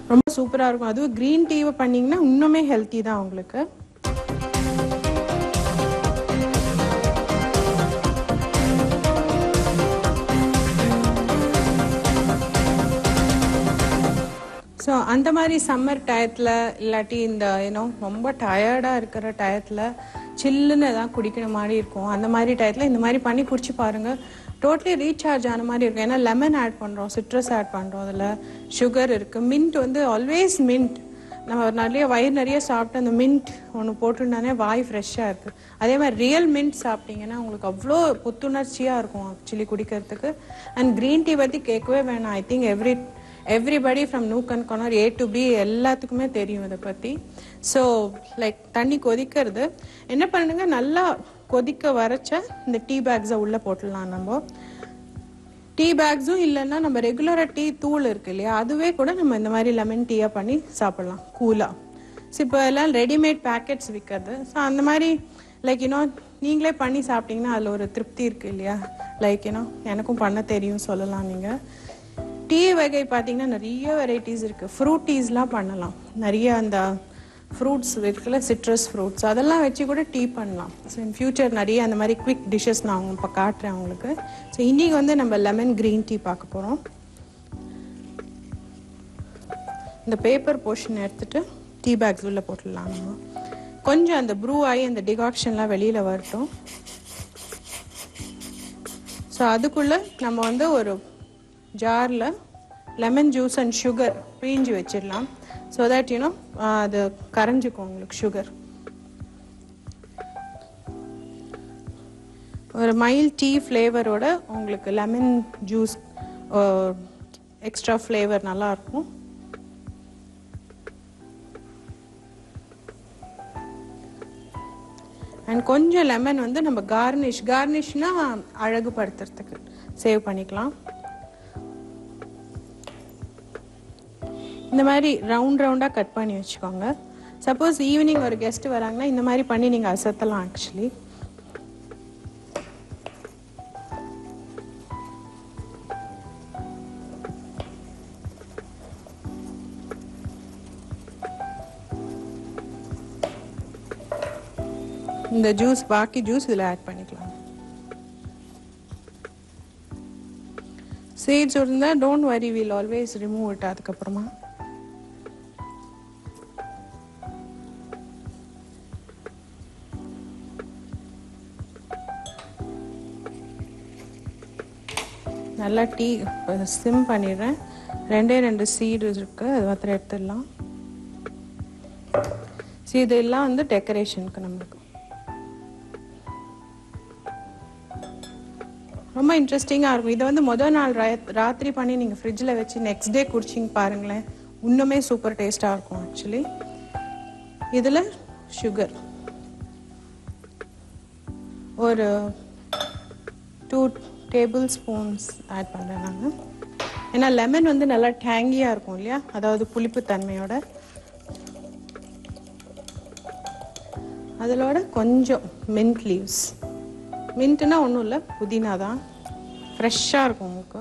ரொம்ப சூப்பராக இருக்கும் அதுவும் க்ரீன் டீவை பண்ணிங்கன்னா இன்னுமே ஹெல்த்தி தான் உங்களுக்கு ஸோ அந்த மாதிரி சம்மர் டயத்தில் இல்லாட்டி இந்த ஏன்னோ ரொம்ப டயர்டாக இருக்கிற டயத்தில் சில்லுன்னு எதாவது குடிக்கிற மாதிரி இருக்கும் அந்த மாதிரி டயத்தில் இந்த மாதிரி பண்ணி குடிச்சு பாருங்கள் டோட்டலி ரீசார்ஜ் ஆன மாதிரி இருக்கும் ஏன்னா லெமன் ஆட் பண்ணுறோம் சிட்ரஸ் ஆட் பண்ணுறோம் அதில் சுகர் இருக்குது மின்ட் வந்து ஆல்வேஸ் மின்ட் நம்ம நிறைய வயிறு நிறைய சாப்பிட்டு அந்த மின்ட் ஒன்று போட்டுருந்தானே வாய் ஃப்ரெஷ்ஷாக இருக்குது அதே மாதிரி ரியல் மின்ட் சாப்பிட்டீங்கன்னா உங்களுக்கு அவ்வளோ புத்துணர்ச்சியாக இருக்கும் ஆக்சுவலி குடிக்கிறதுக்கு அண்ட் க்ரீன் டீ பற்றி கேட்கவே வேணாம் I think every everybody from nook and corner A to B எல்லாத்துக்குமே தெரியும் இதை பற்றி ஸோ லைக் தண்ணி கொதிக்கிறது என்ன பண்ணுங்க நல்லா கொதிக்க வரைச்ச இந்த டீ பேக்ஸை உள்ளே போட்டுடலாம் நம்ம டீ பேக்ஸும் இல்லைன்னா நம்ம ரெகுலராக டீ தூள் இருக்கு இல்லையா அதுவே கூட நம்ம இந்த மாதிரி லெமன் டீயாக பண்ணி சாப்பிடலாம் கூலாக ஸோ இப்போ எல்லாம் ரெடிமேட் பேக்கெட்ஸ் விற்கிறது ஸோ அந்த மாதிரி லைக் யூனோ நீங்களே பண்ணி சாப்பிட்டீங்கன்னா அதில் ஒரு திருப்தி இருக்கு இல்லையா லைக் யூனோ எனக்கும் பண்ண தெரியும் சொல்லலாம் நீங்கள் டீ வகை பார்த்தீங்கன்னா நிறைய வெரைட்டிஸ் இருக்குது ஃப்ரூட் டீஸ்லாம் பண்ணலாம் நிறைய அந்த ஃப்ரூட்ஸ் இருக்குல்ல சிட்ரஸ் ஃப்ரூட்ஸ் அதெல்லாம் வச்சு கூட டீ பண்ணலாம் ஸோ இன் ஃபியூச்சர் நிறைய அந்த மாதிரி குவிக் டிஷ்ஷஸ் நான் அவங்க இப்போ காட்டுறேன் உங்களுக்கு ஸோ இன்றைக்கி வந்து நம்ம லெமன் க்ரீன் டீ பார்க்க போகிறோம் இந்த பேப்பர் போர்ஷன் எடுத்துட்டு டீ பேக்ஸ் உள்ளே போட்டுடலாம் நம்ம கொஞ்சம் அந்த ப்ரூ ஆகி அந்த டிகாக்ஷன்லாம் வெளியில் வரட்டும் ஸோ அதுக்குள்ளே நம்ம வந்து ஒரு ஜாரில் லெமன் ஜூஸ் அண்ட் சுகர் பீஞ்சு வச்சிடலாம் ஸோ தட் யூனோ அது கரைஞ்சிக்கும் உங்களுக்கு சுகர் ஒரு மைல் டீ ஃப்ளேவரோட உங்களுக்கு லெமன் ஜூஸ் எக்ஸ்ட்ரா ஃப்ளேவர் நல்லாயிருக்கும் அண்ட் கொஞ்சம் லெமன் வந்து நம்ம கார்னிஷ் கார்னிஷ்னா அழகுபடுத்துறதுக்கு சேவ் பண்ணிக்கலாம் இந்த மாதிரி ரவுண்ட் ரவுண்டாக கட் பண்ணி வச்சுக்கோங்க சப்போஸ் ஈவினிங் ஒரு கெஸ்ட் வராங்கன்னா இந்த மாதிரி பண்ணி நீங்கள் அசத்தலாம் ஆக்சுவலி இந்த ஜூஸ் பாக்கி ஜூஸ் இதில் ஆட் பண்ணிக்கலாம் சீட்ஸ் இருந்தால் don't worry will always remove it அதுக்கப்புறமா நல்லா டீ சிம் பண்ணிடுறேன் ரெண்டே ரெண்டு சீடு இருக்கு அது மாத்திரம் எடுத்துடலாம் ஸோ இதெல்லாம் வந்து டெக்கரேஷனுக்கு நம்மளுக்கு ரொம்ப இன்ட்ரெஸ்டிங்காக இருக்கும் இதை வந்து முதல் நாள் ரா- ராத்திரி பண்ணி நீங்கள் ஃப்ரிட்ஜில் வச்சு நெக்ஸ்ட் டே குடிச்சிங்க பாருங்களேன் இன்னுமே சூப்பர் டேஸ்ட்டாக இருக்கும் ஆக்சுவலி இதில் சுகர் ஒரு டூ டேபிள் ஸ்பூன்ஸ் ஆட் பண்ணுறேன் நான் ஏன்னா லெமன் வந்து நல்லா டேங்கியாக இருக்கும் இல்லையா அதாவது புளிப்பு தன்மையோட அதிலோட கொஞ்சம் மின்ட் லீவ்ஸ் மின்ட்னா ஒன்றும் இல்லை புதினா தான் ஃப்ரெஷ்ஷாக இருக்கும் உங்களுக்கு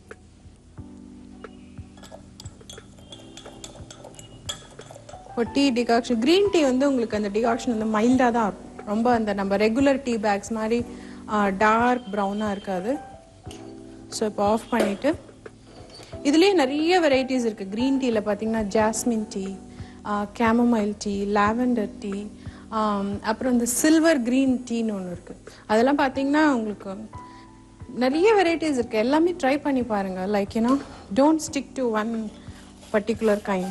இப்போ டீ டிகாக்ஷன் க்ரீன் டீ வந்து உங்களுக்கு அந்த டிகாக்ஷன் வந்து மைல்டாக தான் இருக்கும் ரொம்ப அந்த நம்ம ரெகுலர் டீ பேக்ஸ் மாதிரி டார்க் ப்ரௌனாக இருக்காது ஸோ இப்போ ஆஃப் பண்ணிவிட்டு இதுலேயே நிறைய வெரைட்டிஸ் இருக்குது க்ரீன் டீயில் பார்த்தீங்கன்னா jasmine tea chamomile tea lavender tea அப்புறம் இந்த சில்வர் க்ரீன் டீன்னு ஒன்று இருக்குது அதெல்லாம் பார்த்தீங்கன்னா உங்களுக்கு நிறைய வெரைட்டிஸ் இருக்குது எல்லாமே ட்ரை பண்ணி பாருங்கள் like you know don't stick to one particular kind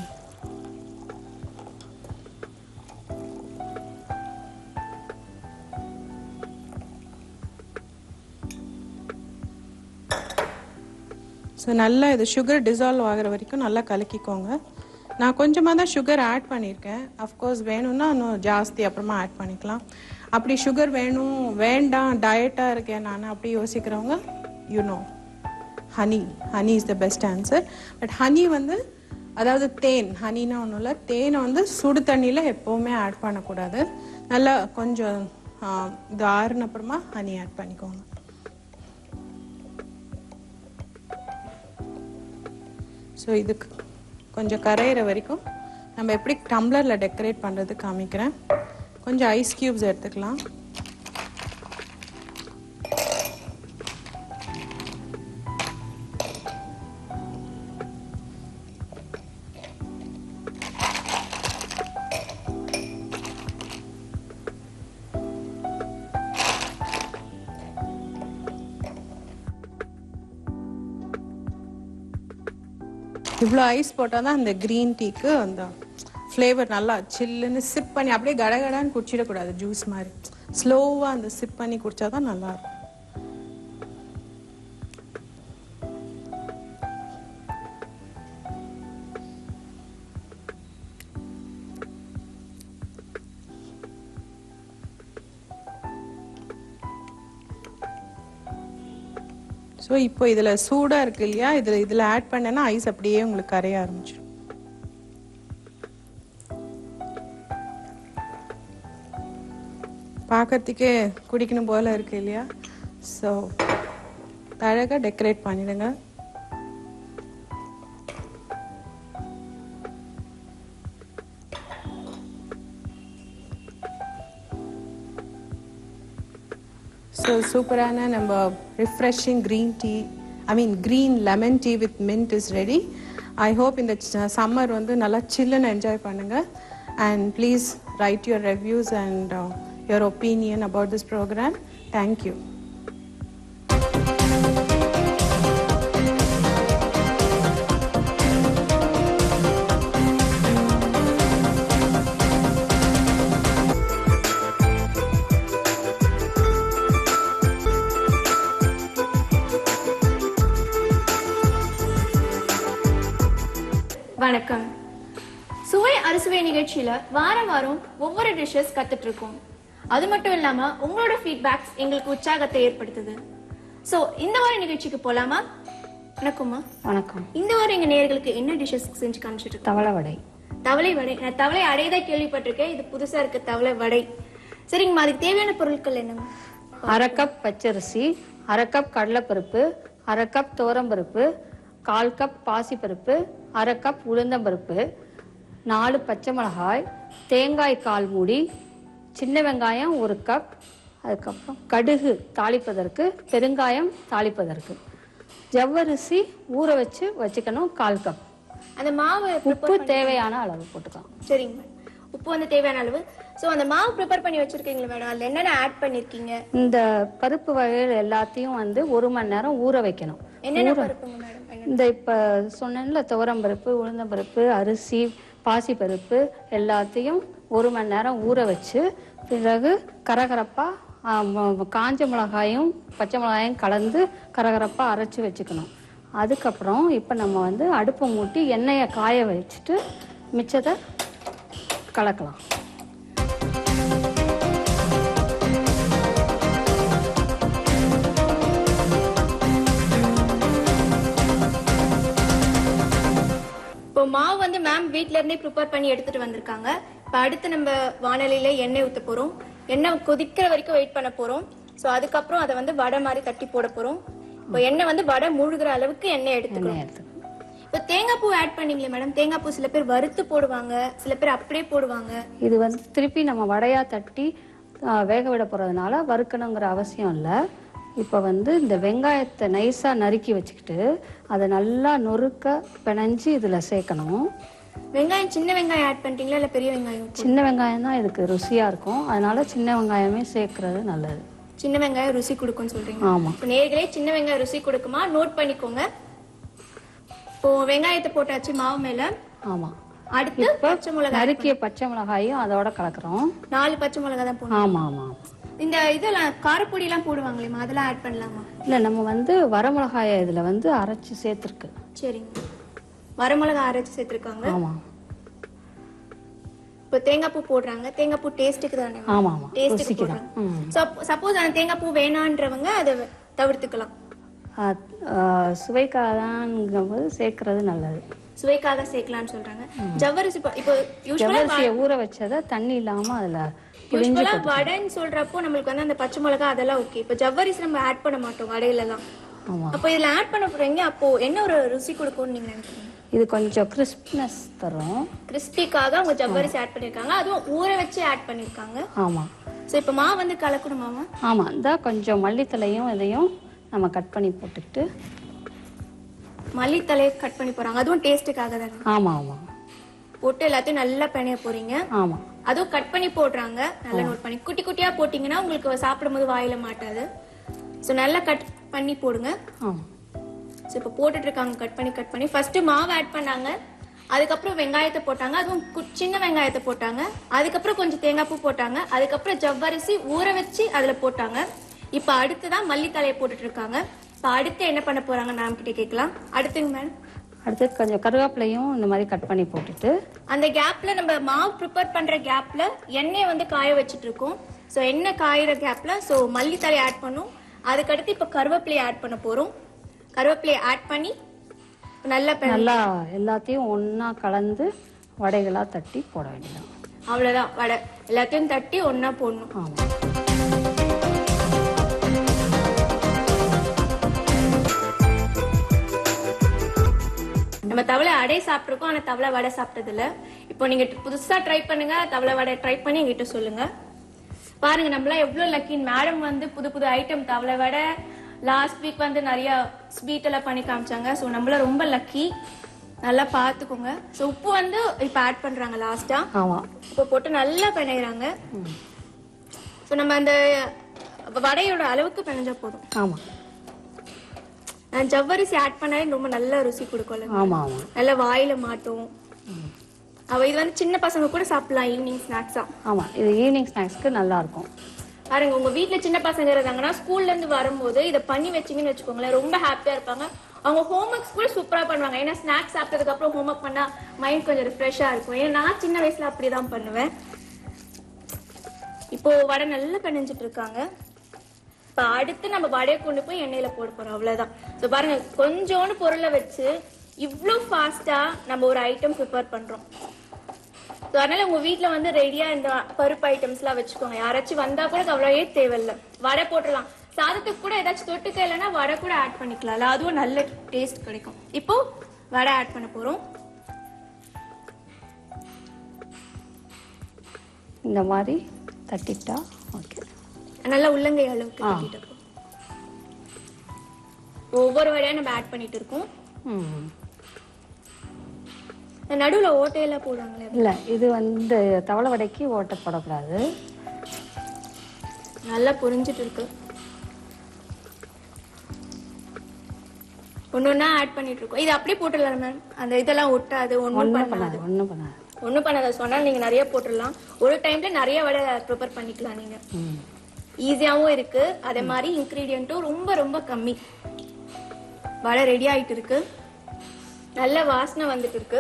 so நல்லா இது சுகர் டிசால்வ் ஆகிற வரைக்கும் நல்லா கலக்கிக்கோங்க நான் கொஞ்சமாக தான் சுகர் ஆட் பண்ணியிருக்கேன் அஃப்கோர்ஸ் வேணும்னா இன்னும் ஜாஸ்தி அப்புறமா ஆட் பண்ணிக்கலாம் அப்படி சுகர் வேணும் வேண்டாம் டயட்டாக இருக்கேன் நான் அப்படி யோசிக்கிறவங்க you know honey honey is the best answer but honey வந்து அதாவது தேன் ஹனினா ஒன்றும் இல்லை தேனை வந்து சுடு தண்ணியில் எப்போவுமே ஆட் பண்ணக்கூடாது நல்லா கொஞ்சம் ஆ, இது ஆறுன அப்புறமா ஹனி ஆட் பண்ணிக்கோங்க ஸோ இதுக்கு கொஞ்சம் கரையிற வரைக்கும் நம்ம எப்படி டம்ளரில் டெக்கரேட் பண்ணுறது காமிக்கிறேன் கொஞ்சம் ஐஸ் க்யூப்ஸ் எடுத்துக்கலாம் இவ்வளோ ஐஸ் போட்டால் தான் அந்த க்ரீன் டீக்கு அந்த ஃப்ளேவர் நல்லா சில்லுன்னு சிப் பண்ணி அப்படியே கடகடான்னு குடிச்சிடக்கூடாது ஜூஸ் மாதிரி ஸ்லோவாக அந்த சிப் பண்ணி குடிச்சா தான் நல்லா இருக்கும் ஸோ இப்போ இதில் சூடாக இருக்கு இல்லையா இதில் இதில் ஆட் பண்ணேன்னா ஐஸ் அப்படியே உங்களுக்கு கரைய ஆரம்பிச்சிடும் பார்க்கறதுக்கே குடிக்கணும் போல இருக்கு இல்லையா ஸோ அழகாக டெக்கரேட் பண்ணிடுங்க ஸோ சூப்பரான நம்ம refreshing green tea I mean green lemon tea with mint is ready I hope இந்த சம்மர் வந்து நல்லா சில்லுன்னு என்ஜாய் பண்ணுங்க and please write your reviews and your opinion about this programme thank you வணக்கம் சுவை அறுசுவை நிகழ்ச்சியில வாரம் வாரம் ஒவ்வொரு டிஷ்ஷஸ் கத்துட்டு இருக்கோம் அது மட்டும் இல்லாம உங்களோட ஃபீட்பேக்ஸ் எங்களுக்கு உற்சாகத்தை ஏற்படுத்துது சோ இந்த வார நிகழ்ச்சிக்கு போலாமா வணக்கம்மா வணக்கம் இந்த வாரம் எங்க நேயர்களுக்கு என்ன டிஷ்ஷஸ் செஞ்சு காமிச்சிட்டு இருக்கோம் தவளை வடை தவளை வடை நான் தவளை அடையதான் கேள்விப்பட்டிருக்கேன் இது புதுசா இருக்கு தவளை வடை சரிங்கம்மா அதுக்கு தேவையான பொருட்கள் என்னம்மா அரை கப் பச்சரிசி அரை கப் கடலைப்பருப்பு அரை கப் துவரம்பருப்பு கால் கப் பாசிப்பருப்பு அரை கப் உளுந்தம்பருப்பு நாலு பச்சை மிளகாய் தேங்காய் கால் மூடி சின்ன வெங்காயம் ஒரு கப் அதுக்கப்புறம் கடுகு தாளிப்பதற்கு பெருங்காயம் தாளிப்பதற்கு ஜவ்வரிசி ஊற வச்சு வச்சுக்கணும் கால் கப் அந்த மாவு உப்பு தேவையான அளவு போட்டுக்கலாம் சரிங்க மேடம் உப்பு வந்து தேவையான அளவு சோ அந்த மாவு ப்ரிப்பேர் பண்ணி வச்சிருக்கீங்களா மேடம் அதுல என்னென்ன ஆட் பண்ணிருக்கீங்க இந்த பருப்பு வகைகள் எல்லாத்தையும் வந்து ஒரு மணி நேரம் ஊற வைக்கணும் என்னென்ன பருப்புங்க மேடம் இந்த இப்ப சொன்னேன்ல துவரம்பருப்பு உளுந்தம்பருப்பு அரிசி பாசிப்பருப்பு எல்லாத்தையும் ஒரு மணி நேரம் ஊற வச்சு பிறகு கரகரப்பா ஆ, ம- காஞ்ச மிளகாயும் பச்சை மிளகாயும் கலந்து கரகரப்பா அரைச்சி வச்சுக்கணும் அதுக்கப்புறம் இப்போ நம்ம வந்து அடுப்பை மூட்டி எண்ணெயை காய வச்சுட்டு மிச்சத்தை கலக்கலாம் இப்போ மாவு வந்து மேம் வீட்ல இருந்தே ப்ரிப்பேர் பண்ணி எடுத்துட்டு வந்திருக்காங்க இப்போ அடுத்து நம்ம வானலியில எண்ணெய் ஊத்த போறோம் எண்ணெய் கொதிக்கிற வரைக்கும் வெயிட் பண்ண போறோம் ஸோ அதுக்கப்புறம் அதை வந்து வடை மாதிரி தட்டி போட போறோம் இப்போ எண்ணெய் வந்து வடை முழுகிற அளவுக்கு எண்ணெய் எடுத்துக்கணும் எண்ணெய் எடுத்துக்கணும் இப்போ தேங்காய் பூ ஆட் பண்ணீங்களே மேடம் தேங்காய் பூ சில பேர் வறுத்து போடுவாங்க சில பேர் அப்படியே போடுவாங்க இது வந்து திருப்பி நம்ம வடையா தட்டி ஆ, வேக விட போறதுனால வறுக்கணுங்கிற அவசியம் இல்லை இப்போ வந்து இந்த வெங்காயத்தை நைஸாக நறுக்கி வச்சுக்கிட்டு அதை நல்லா நொறுக்க பிணைஞ்சு இதில் சேர்க்கணும் வெங்காயம் சின்ன வெங்காயம் ஆட் பண்ணிட்டீங்களா இல்ல பெரிய வெங்காயம் சின்ன வெங்காயம் தான் இதுக்கு ருசியாக இருக்கும் அதனால சின்ன வெங்காயமே சேர்க்கறது நல்லது சின்ன வெங்காயம் ருசி கொடுக்கும்னு சொல்றீங்க ஆமாம் இப்போ நேர்களே சின்ன வெங்காயம் ருசி கொடுக்குமா நோட் பண்ணிக்கோங்க இப்போ வெங்காயத்தை போட்டாச்சு மாவு மேல ஆமாம் அடுத்து பச்சை மிளகாய் நறுக்கிய பச்சை மிளகாயும் அதோட கலக்குறோம் நாலு பச்சை மிளகாய் தான் போடணும் ஆமாம் ஆமாம் இந்த இதெல்லாம் காரப்பொடி எல்லாம் போடுவாங்களேம்மா அதெல்லாம் ஆட் பண்ணலாமா இல்லை நம்ம வந்து வரமிளகாயை இதில் வந்து அரைச்சி சேர்த்துருக்கு சரிங்க வரமிளகாய் அரைச்சு சேர்த்திருக்காங்க ஆமாம் இப்போ தேங்காய் பூ போடுறாங்க தேங்காய் பூ டேஸ்ட்டுக்கு தானே ஆமாம் ஆமாம் டேஸ்ட்டுக்கு ருசிக்கு தான் போடுறாங்க ம் சப்போஸ் அந்த தேங்காய் பூ வேணான்றவங்க அதை தவிர்த்துக்கலாம் சுவைக்காதான்ங்கும் போது சேர்க்கறது நல்லது சுவைக்காக சேர்க்கலாம்னு சொல்றாங்க ஜவ்வரிசி ப- இப்போ யூஸ்வலா ஜவ்வரிசியை ஊற வச்சதை தண்ணி இல்லாம அதுல புளிஞ்சு யூஸ்வலா வடைன்னு சொல்றப்போ நம்மளுக்கு வந்து அந்த பச்சை மிளகாய் அதெல்லாம் ஓகே இப்போ ஜவ்வரிசி நம்ம ஆட் பண்ண மாட்டோம் வடையில எல்லாம் ஆமா அப்போ இதுல ஆட் பண்ண போறீங்க அப்போ என்ன ஒரு ருசி கொடுக்கும்னு நீங்க நினைக்கிறீங்க இது கொஞ்சம் கிறிஸ்ப்னஸ் தரும் கிறிஸ்பிக்காக அவங்க ஜவ்வரிசி ஆட் பண்ணிருக்காங்க அதுவும் ஊற வச்சு ஆட் பண்ணிருக்காங்க ஆமாம் ஸோ இப்போ மாவு வந்து கலக்கணுமாமா ஆமாம் இந்த கொஞ்சம் மல்லித்தலையும் இதையும் நம்ம கட் பண்ணி போட்டுக்கிட்டு மல்லித்தலையை கட் பண்ணி போறாங்க அதுவும் டேஸ்ட்டுக்காக தானே ஆமாம் ஆமாம் போட்டு எல்லாத்தையும் நல்லா பிணைய போறீங்க ஆமாம் அதுவும் கட் பண்ணி போடுறாங்க நல்லா நோட் பண்ணி குட்டி குட்டியா போட்டீங்கன்னா உங்களுக்கு சாப்பிடும்போது வாயில மாட்டாது ஸோ நல்லா கட் பண்ணி போடுங்க ஆமாம் ஸோ இப்போ போட்டுட்டு இருக்காங்க கட் பண்ணி கட் பண்ணி ஃபர்ஸ்ட் மாவு ஆட் பண்ணாங்க அதுக்கப்புறம் வெங்காயத்தை போட்டாங்க அதுவும் கு- சின்ன வெங்காயத்தை போட்டாங்க அதுக்கப்புறம் கொஞ்சம் தேங்காய் பூ போட்டாங்க அதுக்கப்புறம் ஜவ்வரிசி ஊற வச்சு அதுல போட்டாங்க இப்போ அடுத்துதான் மல்லித்தலையை போட்டுட்டு இருக்காங்க இப்போ அடுத்து என்ன பண்ண போறாங்க மேம் கிட்ட கேட்கலாம் அடுத்துங்க மேம் அடுத்து கொஞ்சம் கருவேப்பிலையும் இந்த மாதிரி கட் பண்ணி போட்டுட்டு அந்த கேப்ல நம்ம மாவு ப்ரிப்பேர் பண்ற கேப்ல எண்ணெய் வந்து காய வச்சிட்டு இருக்கோம் ஸோ எண்ணெய் காயிற கேப்ல ஸோ மல்லித்தலை ஆட் பண்ணும் அதுக்கடுத்து இப்போ கருவேப்பிலையை ஆட் பண்ண போறோம் கருவேப்பிலையை ஆட் பண்ணி நல்லா பெ- நல்லா எல்லாத்தையும் ஒன்றா கலந்து வடைகளாக தட்டி போட வேண்டியதான் அவ்வளவுதான் வடை எல்லாத்தையும் தட்டி ஒண்ணா போடணும் ஆமாம் நம்ம தவளை அடை சாப்பிட்டுருக்கோம் ஆனா தவளை வடை சாப்பிட்டது இல்ல இப்போ நீங்க புதுசா ட்ரை பண்ணுங்க தவளை வடை ட்ரை பண்ணி எங்கிட்ட சொல்லுங்க பாருங்க நம்மளாம் எவ்வளவு லக்கி மேடம் வந்து புது புது ஐட்டம் தவளை வடை லாஸ்ட் வீக் வந்து நிறைய ஸ்வீட் எல்லாம் பண்ணி காமிச்சாங்க ஸோ நம்மள ரொம்ப லக்கி நல்லா பார்த்துக்கோங்க ஸோ உப்பு வந்து இப்போ ஆட் பண்றாங்க லாஸ்டா ஆமாம் இப்போ போட்டு நல்லா பிணையிறாங்க ஸோ நம்ம அந்த வடையோட அளவுக்கு பிணைஞ்சா போதும் ஆமாம் நான் ஜவ்வரிசி ஆட் பண்ணாலே ரொம்ப நல்ல ருசி கொடுக்கும்ல ஆமாம் ஆமாம் நல்ல வாயில மாட்டும் அவ இது வந்து சின்ன பசங்க கூட சாப்பிடலாம் ஈவினிங் ஸ்நாக்ஸா ஆமாம் இது ஈவினிங் ஸ்நாக்ஸ்க்கு நல்லா இருக்கும் பாருங்க உங்க வீட்ல சின்ன பசங்க இருந்தாங்கன்னா ஸ்கூல்ல இருந்து வரும்போது இதை பண்ணி வச்சீங்கன்னு வச்சுக்கோங்களேன் ரொம்ப ஹாப்பியா இருப்பாங்க அவங்க ஹோம்ஒர்க்ஸ் கூட சூப்பரா பண்ணுவாங்க ஏன்னா ஸ்நாக்ஸ் சாப்பிட்டதுக்கு அப்புறம் ஹோம்ஒர்க் பண்ணா மைண்ட் கொஞ்சம் ரிஃப்ரெஷ்ஷா இருக்கும் ஏன்னா நான் சின்ன வயசுல அப்படிதான் பண்ணுவேன் இப்போ வடை நல்லா பிணைஞ்சிட்டு இருக்காங்க இப்ப அடுத்து நம்ம வடையை கொண்டு போய் எண்ணெயில போட போறோம் அவ்வளவுதான் ஸோ பாருங்க கொஞ்சோண்டு பொருளை வச்சு இவ்ளோ ஃபாஸ்டா நம்ம ஒரு ஐட்டம் ப்ரிப்பேர் பண்றோம் ஸோ அதனால உங்க வீட்ல வந்து ரெடியா இந்த பருப்பு ஐட்டம்ஸ்லாம் வச்சுக்கோங்க யாராச்சும் வந்தா கூட கவலையே தேவையில்ல வடை போட்டுடலாம் சாதத்துக்கு கூட ஏதாச்சும் தொட்டுக்க இல்லைன்னா வடை கூட ஆட் பண்ணிக்கலாம்ல அதுவும் நல்ல டேஸ்ட் கிடைக்கும் இப்போ வடை ஆட் பண்ண போறோம் இந்த மாதிரி தட்டிட்டா ஓகே நல்லா உள்ளங்கை அளவுக்கு தட்டிட்டு இருக்கோம் ஒவ்வொரு வடையா நம்ம ஆட் பண்ணிட்டு இருக்கோம் ம் இந்த நடுவுல ஓட்டையெல்லாம் போடுவாங்களே இல்லை இது வந்து தவளை வடைக்கு ஓட்டை போடக்கூடாது நல்லா புரிஞ்சிட்டு இருக்கு ஒண்ணு ஒண்ணா ஆட் பண்ணிட்டு இருக்கோம் இது அப்படியே போட்டுடலாம் மேம் அந்த இதெல்லாம் ஒட்டாது ஒண்ணும் ஒன்றும் பண்ணாது பண்ணாது ஒன்றும் பண்ணாது ஒண்ணும் பண்ணாத சொன்னா நீங்க நிறைய போட்டுடலாம் ஒரு டைம்ல நிறைய வடை ப்ரிப்பேர் பண்ணிக்கலாம் நீங்க ம் ஈஸியாவும் இருக்கு அதே மாதிரி இன்கிரீடியன்ட்டும் ரொம்ப ரொம்ப கம்மி வடை ரெடி ஆயிட்டு இருக்கு நல்ல வாசனை வந்துட்டு இருக்கு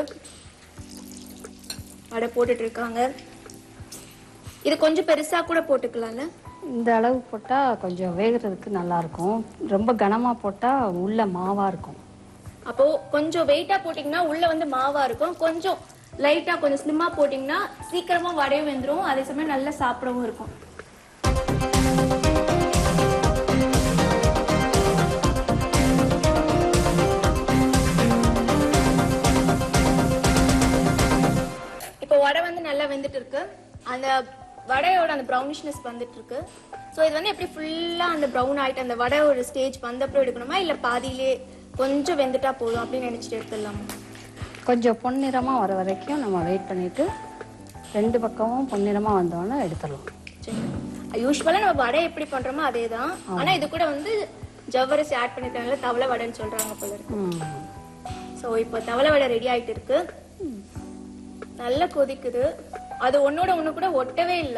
வடை போட்டுட்டு இருக்காங்க இது கொஞ்சம் பெருசா கூட போட்டுக்கலாம்ல இந்த அளவு போட்டால் கொஞ்சம் வேகிறதுக்கு நல்லா இருக்கும் ரொம்ப கனமாக போட்டால் உள்ள மாவாக இருக்கும் அப்போ கொஞ்சம் வெயிட்டா போட்டீங்கன்னா உள்ள வந்து மாவா இருக்கும் கொஞ்சம் லைட்டா கொஞ்சம் ஸ்லிம்மா போட்டீங்கன்னா சீக்கிரமா வடையும் வெந்துரும் அதே சமயம் நல்லா சாப்பிடவும் இருக்கும் இப்போ வடை வந்து நல்லா வெந்துட்டு இருக்கு அந்த வடையோட அந்த ப்ரௌனிஷ்னஸ் வந்துட்டு இருக்கு ஸோ இது வந்து எப்படி ஃபுல்லா அந்த ப்ரௌன் ஆயிட்டு அந்த வடை ஒரு ஸ்டேஜ் வந்தப்பறம் எடுக்கணுமா இல்ல பாதியிலே கொஞ்சம் வெந்துட்டா போதும் அப்படின்னு நினைச்சிட்டு எடுத்துடலாமா கொஞ்சம் பொன்னிறமாக வர வரைக்கும் நம்ம வெயிட் பண்ணிவிட்டு ரெண்டு பக்கமும் பொன்னிறமாக வந்தோடனே எடுத்துடலாம் யூஸ்வலா நம்ம வடை எப்படி பண்றோமோ அதே தான் ஆனா இது கூட வந்து ஜவ்வரிசி ஆட் பண்ணிருக்காங்கல்ல தவளை வடைன்னு சொல்றாங்க போல இருக்கு ம் ஸோ இப்போ தவளை வடை ரெடி ஆயிட்டு இருக்கு நல்லா கொதிக்குது அது ஒன்னோட ஒண்ணு கூட ஒட்டவே இல்லை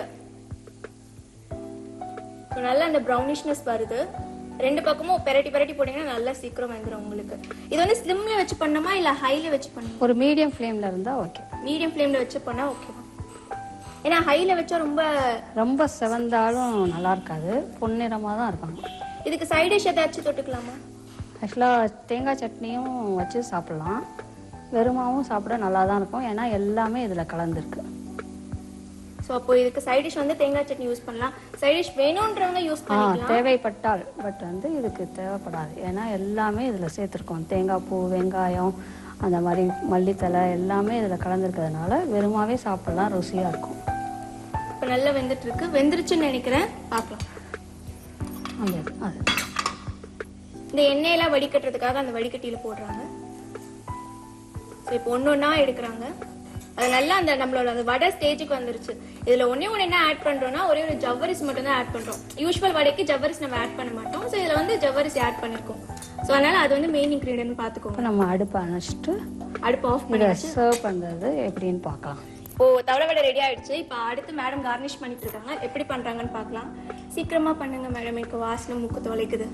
ஸோ நல்லா அந்த ப்ரௌனிஷ்னஸ் வருது ரெண்டு பக்கமும் பெரட்டி பெரட்டி போட்டீங்கன்னா நல்லா சீக்கிரம் வந்துடும் உங்களுக்கு இது வந்து ஸ்லிம்ல வச்சு பண்ணணுமா இல்ல ஹைல வச்சு பண்ணணுமா ஒரு மீடியம் ஃப்ளேமில் இருந்தால் ஓகே மீடியம் ஃப்ளேம்ல வச்சு பண்ணா ஓகேவா ஏன்னா ஹைல வச்சா ரொம்ப ரொம்ப செவந்தாலும் நல்லா இருக்காது பொன்னிறமாக தான் இருக்கணும் இதுக்கு சைட் டிஷ் ஏதாச்சும் தொட்டுக்கலாமா ஆக்சுவலாக தேங்காய் சட்னியும் வச்சு சாப்பிடலாம் வெறுமாவும் சாப்பிட நல்லா தான் இருக்கும் ஏன்னா எல்லாமே இதில் கலந்துருக்கு ஸோ அப்போ இதுக்கு சைட் டிஷ் வந்து தேங்காய் சட்னி யூஸ் பண்ணலாம் சைட் டிஷ் வேணுன்றவங்க யூஸ் ஆ பண்ணிக்கலாம் தேவைப்பட்டால் பட் வந்து இதுக்கு தேவைப்படாது ஏன்னா எல்லாமே இதில் சேர்த்துருக்கோம் தேங்காய் பூ வெங்காயம் அந்த மாதிரி மல்லித்தலை எல்லாமே இதில் கலந்துருக்கிறதுனால வெறுமாவே சாப்பிடலாம் ருசியாக இருக்கும் இப்போ நல்லா வெந்துட்டு இருக்கு வெந்துருச்சுன்னு நினைக்கிறேன் பார்க்கலாம் அந்த இது, அது இந்த எண்ணெயெல்லாம் வடிகட்டுறதுக்காக அந்த வடிகட்டியில போடுறாங்க ஸோ இப்போ ஒன்று ஒன்றா எடுக்கிறாங்க அது நல்லா அந்த நம்மளோட அந்த வடை ஸ்டேஜுக்கு வந்துருச்சு இதுல ஒண்ணே ஒன்று என்ன ஆட் பண்றோம்னா ஒரே ஒரு ஜவ்வரிசி மட்டும் தான் ஆட் பண்றோம் யூஸ்வல் வடைக்கு ஜவ்வரிசி நம்ம ஆட் பண்ண மாட்டோம் ஸோ இதுல வந்து ஜவ்வரிசி ஆட் பண்ணிருக்கோம் ஸோ அதனால அது வந்து மெயின் இன்க்ரீடியன்ட் பார்த்துக்கோங்க இப்போ நம்ம அடுப்பை அணைச்சிட்டு அடுப்பு ஆஃப் இதை பண்ணியாச்சு சர்வ் பண்ணுறது எப்படின்னு பார்க்கலாம் ஓ தவளை வடை ரெடி ஆயிடுச்சு இப்போ அடுத்து மேடம் கார்னிஷ் பண்ணிட்டு இருக்காங்க எப்படி பண்றாங்கன்னு பார்க்கலாம் சீக்கிரமா பண்ணுங்க மேடம் எனக்கு வாசனை மூக்கு தொலைக்குது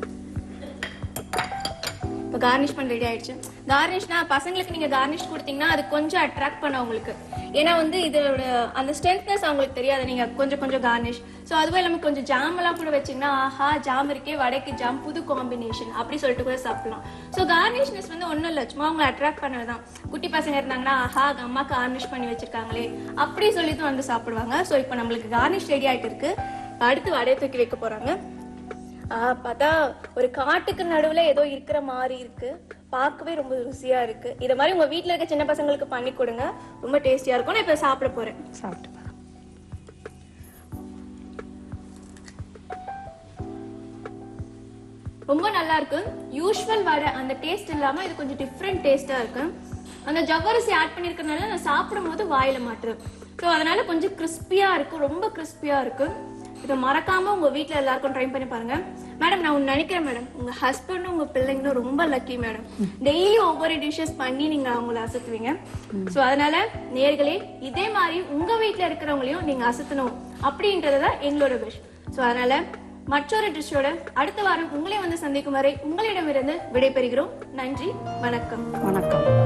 இப்போ கார்னிஷ் பண்ண ரெடி ஆயிடுச்சு கார்னிஷ்னா பசங்களுக்கு நீங்க கார்னிஷ் கொடுத்தீங்கன்னா அது கொஞ்சம் அட்ராக்ட் பண்ண உங்களுக்கு ஏன்னா வந்து இதோட அந்த ஸ்ட்ரென்த்னஸ் அவங்களுக்கு தெரியாது நீங்க கொஞ்சம் கொஞ்சம் கார்னிஷ் ஸோ அதுவே இல்லாம கொஞ்சம் ஜாம் எல்லாம் கூட வச்சீங்கன்னா ஆஹா ஜாம் இருக்கே வடைக்கு ஜாம் புது காம்பினேஷன் அப்படி சொல்லிட்டு கூட சாப்பிடலாம் ஸோ கார்னிஷ்னஸ் வந்து ஒன்றும் இல்லை சும்மா அவங்களை அட்ராக்ட் பண்ணதுதான் குட்டி பசங்க இருந்தாங்கன்னா ஆஹா அம்மா கார்னிஷ் பண்ணி வச்சிருக்காங்களே அப்படி சொல்லிட்டு வந்து சாப்பிடுவாங்க ஸோ இப்போ நம்மளுக்கு கார்னிஷ் ரெடி ஆயிட்டு இருக்கு அடுத்து வடையை தூக்கி வைக்க போறாங்க ஆ, பார்த்தா ஒரு காட்டுக்கு நடுவுல ஏதோ இருக்கிற மாதிரி இருக்கு பார்க்கவே ரொம்ப ருசியா இருக்கு இத மாதிரி உங்க வீட்ல இருக்க சின்ன பசங்களுக்கு பண்ணி கொடுங்க ரொம்ப டேஸ்டியா இருக்கும் நான் இப்ப சாப்பிட போறேன் சாப்பிட்டு பாருங்க ரொம்ப நல்லா இருக்கு யூஸ்வல் வடை அந்த டேஸ்ட் இல்லாம இது கொஞ்சம் டிஃப்ரெண்ட் டேஸ்டா இருக்கு அந்த ஜவ்வரிசி ஆட் பண்ணிருக்கனால நான் சாப்பிடும் போது வாயில மாட்டுறேன் ஸோ அதனால கொஞ்சம் கிறிஸ்பியா இருக்கு ரொம்ப கிறிஸ்பியா இருக்கு இதை மறக்காம உங்க வீட்ல எல்லாருக்கும் ட்ரை பண்ணி பாருங்க மேடம் நான் ஒன்று நினைக்கிறேன் மேடம் உங்க ஹஸ்பண்டும் உங்க பிள்ளைங்களும் ரொம்ப லக்கி மேடம் டெய்லி ஒவ்வொரு டிஷ்ஷஸ் பண்ணி நீங்க அவங்கள அசத்துவீங்க ஸோ அதனால நேர்களே இதே மாதிரி உங்க வீட்ல இருக்கிறவங்களையும் நீங்க அசத்தணும் அப்படின்றது தான் எங்களோட விஷ் ஸோ அதனால மற்றொரு டிஷ்ஷோட அடுத்த வாரம் உங்களை வந்து சந்திக்கும் வரை உங்களிடமிருந்து விடைபெறுகிறோம் நன்றி வணக்கம் வணக்கம்